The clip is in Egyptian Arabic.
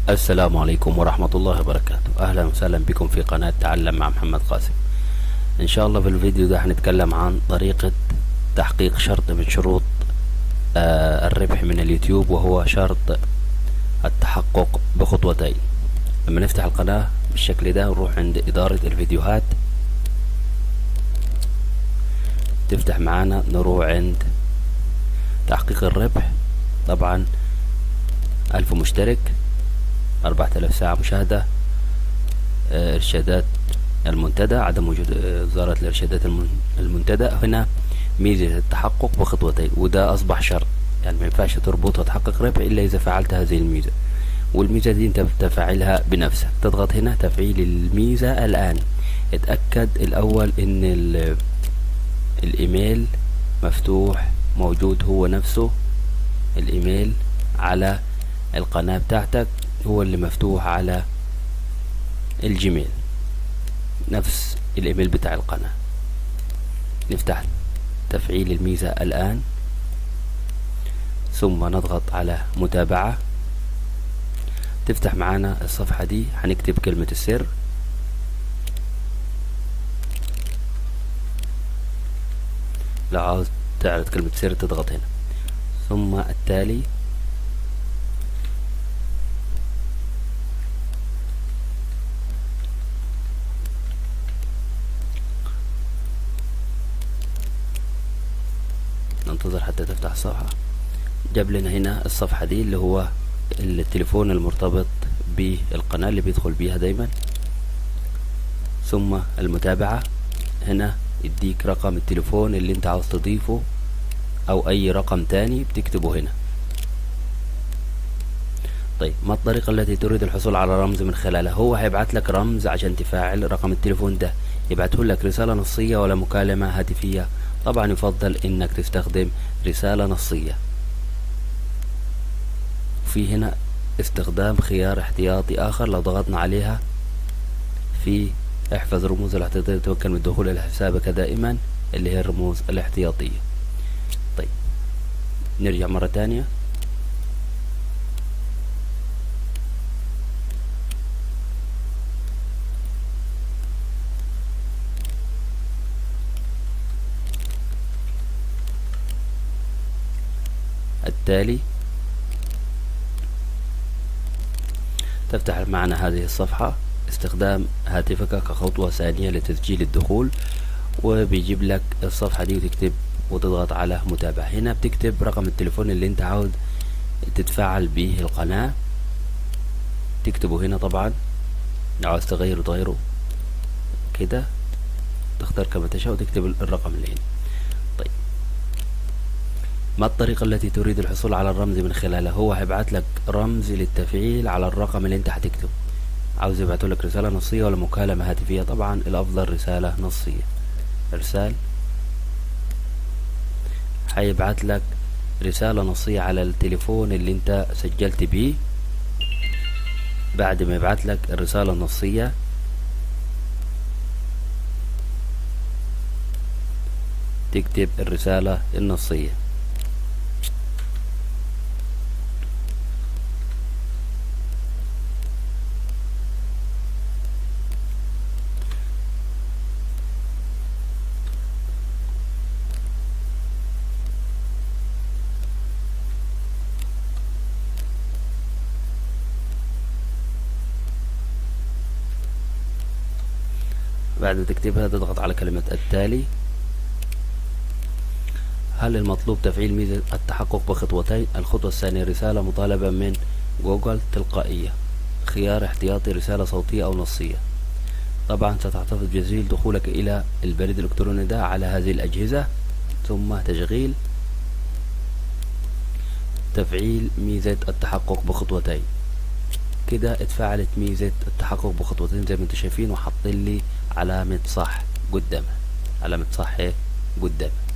السلام عليكم ورحمة الله وبركاته أهلا وسهلا بكم في قناة تعلم مع محمد قاسم إن شاء الله في الفيديو ده هنتكلم عن طريقة تحقيق شرط من شروط آه الربح من اليوتيوب وهو شرط التحقق بخطوتين لما نفتح القناة بالشكل ده نروح عند إدارة الفيديوهات تفتح معانا نروح عند تحقيق الربح طبعا ألف مشترك أربعة آلاف ساعة مشاهدة آه، إرشادات المنتدى عدم وجود آه، ظهرت الإرشادات المن- المنتدى هنا ميزة التحقق بخطوتين وده أصبح شرط يعني ما ينفعش تربط وتحقق ربح إلا إذا فعلت هذه الميزة والميزة دي أنت بتفعلها بنفسك تضغط هنا تفعيل الميزة الآن اتأكد الأول إن ال- الإيميل مفتوح موجود هو نفسه الإيميل على القناة بتاعتك هو اللي مفتوح على الجيميل نفس الإيميل بتاع القناة نفتح تفعيل الميزة الآن ثم نضغط على متابعة تفتح معانا الصفحة دي هنكتب كلمة السر لو عاوز تعرض كلمة سر تضغط هنا ثم التالي ننتظر حتى تفتح الصفحة جاب لنا هنا الصفحة دي اللي هو التليفون المرتبط بالقناة اللي بيدخل بيها دايما ثم المتابعة هنا يديك رقم التليفون اللي انت عاوز تضيفه او اي رقم تاني بتكتبه هنا طيب ما الطريقة التي تريد الحصول على رمز من خلالها هو هيبعت لك رمز عشان تفاعل رقم التليفون ده يبعته لك رسالة نصية ولا مكالمة هاتفية طبعا يفضل انك تستخدم رسالة نصية في هنا استخدام خيار احتياطي اخر لو ضغطنا عليها في احفظ رموز الاحتياطية تتمكن من الدخول الى حسابك دائما اللي هي الرموز الاحتياطية طيب نرجع مرة تانية التالي تفتح معنا هذه الصفحة استخدام هاتفك كخطوة ثانية لتسجيل الدخول وبيجيب لك الصفحة دي وتكتب وتضغط على متابعة هنا بتكتب رقم التليفون اللي انت عاوز تتفاعل به القناة تكتبه هنا طبعا لو عاوز تغيره تغيره كده تختار كما تشاء وتكتب الرقم اللي هنا طيب ما الطريقة التي تريد الحصول على الرمز من خلالها هو هيبعت لك رمز للتفعيل على الرقم اللي انت هتكتبه عاوز يبعتوا لك رسالة نصية ولا مكالمة هاتفية طبعا الأفضل رسالة نصية إرسال هيبعت لك رسالة نصية على التليفون اللي انت سجلت بيه بعد ما يبعت لك الرسالة النصية تكتب الرسالة النصية بعد ما تكتبها تضغط على كلمة التالي هل المطلوب تفعيل ميزة التحقق بخطوتين الخطوة الثانية رسالة مطالبة من جوجل تلقائية خيار احتياطي رسالة صوتية أو نصية طبعا ستحتفظ بتسجيل دخولك إلى البريد الإلكتروني ده على هذه الأجهزة ثم تشغيل تفعيل ميزة التحقق بخطوتين كده اتفعلت ميزة التحقق بخطوتين زي ما انتم شايفين وحاطين لي علامة صح قدامها علامة صح ايه قدامها